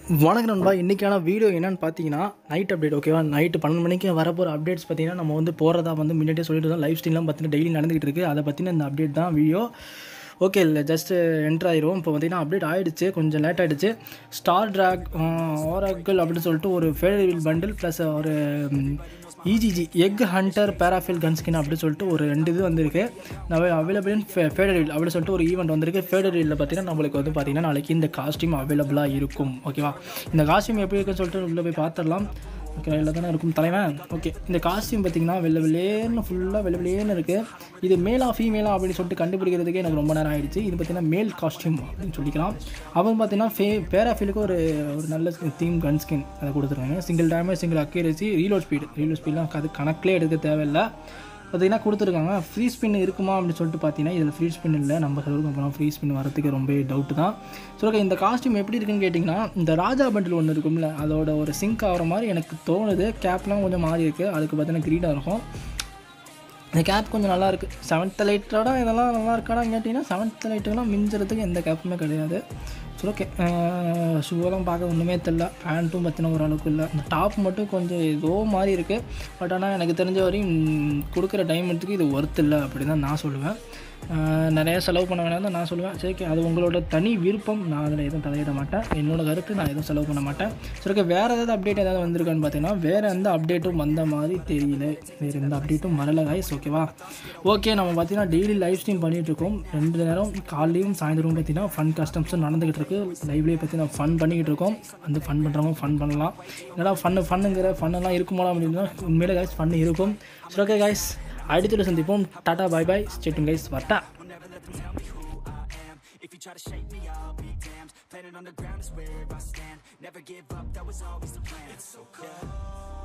வணக்கம் நண்பா இன்றைக்கான வீடியோ என்னன்னு பார்த்தீங்கன்னா நைட் அப்டேட் ஓகேவா நைட்டு பன்னெண்டு மணிக்கு வரப்போகிற அப்டேட்ஸ் பார்த்தீங்கன்னா நம்ம வந்து போகிறதா வந்து முன்னாடியே சொல்லிட்டு தான் லைவ் ஸ்ட்ரீம்லாம் பார்த்தீங்கன்னா டெய்லி நடந்துகிட்டு இருக்குது அதை பற்றின இந்த அப்டேட் தான் வீடியோ ஓகே இல்லை ஜஸ்ட் என்ட்ரு ஆயிரும் இப்போ பார்த்தீங்கன்னா அப்டேட் ஆகிடுச்சு கொஞ்சம் லேட் ஆகிடுச்சு ஸ்டார் ட்ராக் ஆராக்கிள் அப்படின்னு சொல்லிட்டு ஒரு ஃபேடரில் பண்டில் ப்ளஸ் ஒரு இஜிஜி எக் ஹண்டர் பேராஃபில் கன்ஸ்கின் அப்படின்னு சொல்லிட்டு ஒரு ரெண்டு இது வந்திருக்கு அவைலபிள் ஃபேடரில் அப்படின்னு சொல்லிட்டு ஒரு ஈவெண்ட் வந்திருக்கு ஃபேடரில் பார்த்தீங்கன்னா நம்மளுக்கு வந்து பார்த்தீங்கன்னா நாளைக்கு இந்த காஸ்டியூம் அவைலபிளாக இருக்கும் ஓகேவா இந்த காஸ்டியூம் எப்படி இருக்குன்னு சொல்லிட்டு உள்ளே போய் பார்த்துடலாம் ஓகே இல்லை தானே இருக்கும் தலைவன் ஓகே இந்த காஸ்டியூம் பார்த்தீங்கன்னா வெள்ளை வெள்ளேன்னு ஃபுல்லாக வெள்ளை வெள்ளேன்னு இருக்குது இது மேலா ஃபீமேலா அப்படின்னு சொல்லிட்டு கண்டுபிடிக்கிறதுக்கே எனக்கு ரொம்ப நேரம் ஆயிடுச்சு இது பார்த்தீங்கன்னா மேல் காஸ்டியூம் அப்படின்னு சொல்லிக்கலாம் அவன் பார்த்தீங்கன்னா ஃபே பேராஃபிலுக்கு ஒரு ஒரு நல்ல தீம் கன் ஸ்கின் அதை கொடுத்துருக்காங்க single damage single accuracy reload speed reload ஸ்பீட்லாம் அது கணக்கிலே எடுக்க தேவையில்லை பார்த்தீங்கன்னா கொடுத்துருக்காங்க ஃப்ரீ ஸ்பின் இருக்குமா அப்படின்னு சொல்லிட்டு பார்த்தீங்கன்னா இதில் ஃப்ரீ ஸ்பின் இல்லை நம்ம சர்வருக்கு அப்புறம் ஃப்ரீ ஸ்பின் வரதுக்கு ரொம்ப டவுட் தான் ஸோ ஓகே இந்த காஸ்டியூம் எப்படி இருக்குன்னு கேட்டிங்கன்னா இந்த ராஜா பண்டில் ஒன்று இருக்கும்ல அதோட ஒரு சிங்க் ஆகிற மாதிரி எனக்கு தோணுது கேப்லாம் கொஞ்சம் மாறி இருக்குது அதுக்கு பார்த்தீங்கன்னா க்ரீனாக இருக்கும் இந்த கேப் கொஞ்சம் நல்லா இருக்குது செவன்த் லைட்டோட இதெல்லாம் நல்லா இருக்காடான்னு கேட்டிங்கன்னா செவன்த் லைட்டுக்கெல்லாம் மிஞ்சுறதுக்கு எந்த கேப்புமே கிடையாது சரி ஓகே ஷூவெல்லாம் பார்க்க ஒன்றுமே தெரில பேண்ட்டும் பற்றின ஓரளவுக்கு இல்லை இந்த டாப் மட்டும் கொஞ்சம் ஏதோ மாதிரி இருக்குது பட் ஆனால் எனக்கு தெரிஞ்ச வரையும் ம், கொடுக்குற டைமண்ட்டுக்கு இது ஒர்த் இல்லை அப்படின்னு தான் நான் சொல்லுவேன் ஆஹ், நிறைய செலவு பண்ண வேணாம் தான் நான் சொல்லுவேன் சரி okay, அது உங்களோட தனி விருப்பம் நான் அதில் எதுவும் தலையிட மாட்டேன் என்னோட கருத்து நான் எதுவும் செலவு பண்ண மாட்டேன் சரி ஓகே வேறு ஏதாவது அப்டேட் ஏதாவது வந்திருக்கான்னு பார்த்தீங்கன்னா வேறு எந்த அப்டேட்டும் வந்த மாதிரி தெரியல வேறு எந்த அப்டேட்டும் வரல guys ஓகேவா ஓகே நம்ம பார்த்தீங்கன்னா டெய்லி லைவ் ஸ்ட்ரீம் பண்ணிகிட்டு இருக்கோம் ரெண்டு நேரம் காலையும் சாயந்தரமும் பார்த்தீங்கன்னா ஃபன் கஸ்டம்ஸும் நடந்துகிட்டு இருக்கு லைவ்லேயே பார்த்தீங்கன்னா ஃபன் பண்ணிக்கிட்டு இருக்கோம் வந்து ஃபன் பண்ணுறவங்க ஃபன் பண்ணலாம் என்னடா ஃபன்னு ஃபன்னுங்கிற ஃபன்னெல்லாம் இருக்குமா அப்படின்னா உண்மையிலே கைஸ் ஃபன் இருக்கும் சரி ஓகே கைஸ் அடுத்த சந்திப்போம் டாடா பாய் பாய் ஸ்டேட்டும் கைஸ் வரட்டா If you try to shake me, I'll be damned. Planet on the ground is where I stand. Never give up, that was always the plan. It's so cold.